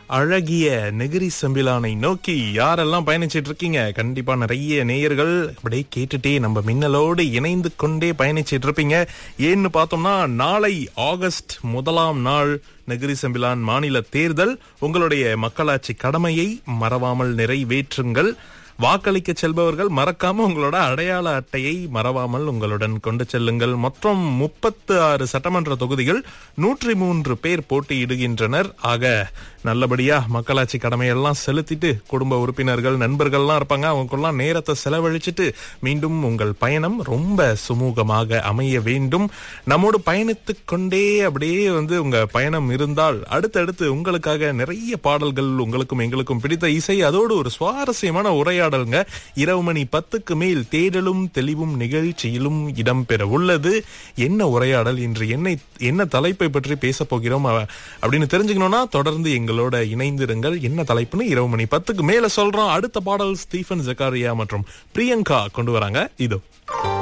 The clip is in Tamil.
அழகிய நெகிரி செம்பிலானை நோக்கி யாரெல்லாம் பயணிச்சிட்டு இருக்கீங்க கண்டிப்பா நிறைய நேயர்கள் அப்படியே கேட்டுட்டே நம்ம மின்னலோடு இணைந்து கொண்டே பயணிச்சிட்டு இருப்பீங்க ஏன்னு பார்த்தோம்னா நாளை ஆகஸ்ட் முதலாம் நாள் நெகிரி செம்பிலான் மாநில தேர்தல் உங்களுடைய மக்களாட்சி கடமையை மறவாமல் நிறைவேற்றுங்கள் வாக்களிக்க செல்பவர்கள் மறக்காம உங்களோட அடையாள அட்டையை மறவாமல் உங்களுடன் கொண்டு செல்லுங்கள் மொத்தம் முப்பத்து ஆறு சட்டமன்ற தொகுதிகள் நூற்றி மூன்று பேர் போட்டியிடுகின்றனர் ஆக நல்லபடியா மக்களாட்சி கடமையெல்லாம் செலுத்திட்டு குடும்ப உறுப்பினர்கள் நண்பர்கள்லாம் இருப்பாங்க அவங்களுக்கெல்லாம் நேரத்தை செலவழிச்சிட்டு மீண்டும் உங்கள் பயணம் ரொம்ப சுமூகமாக அமைய வேண்டும் நம்மோடு பயணித்துக் கொண்டே அப்படியே வந்து உங்க பயணம் இருந்தால் அடுத்தடுத்து உங்களுக்காக நிறைய பாடல்கள் உங்களுக்கும் எங்களுக்கும் பிடித்த இசை அதோடு ஒரு சுவாரஸ்யமான உரையாடலுங்க இரவு மணி பத்துக்கு மேல் தேடலும் தெளிவும் நிகழ்ச்சியிலும் இடம்பெற உள்ளது என்ன உரையாடல் இன்று என்ன என்ன தலைப்பை பற்றி பேச போகிறோம் அ- அப்படின்னு தெரிஞ்சுக்கணும்னா தொடர்ந்து எங்களோட இணைந்திருங்கள் என்ன தலைப்புன்னு இரவு மணி பத்துக்கு மேல சொல்றோம் அடுத்த பாடல் ஸ்டீஃபன் ஜக்காரியா மற்றும் பிரியங்கா கொண்டு வராங்க இதோ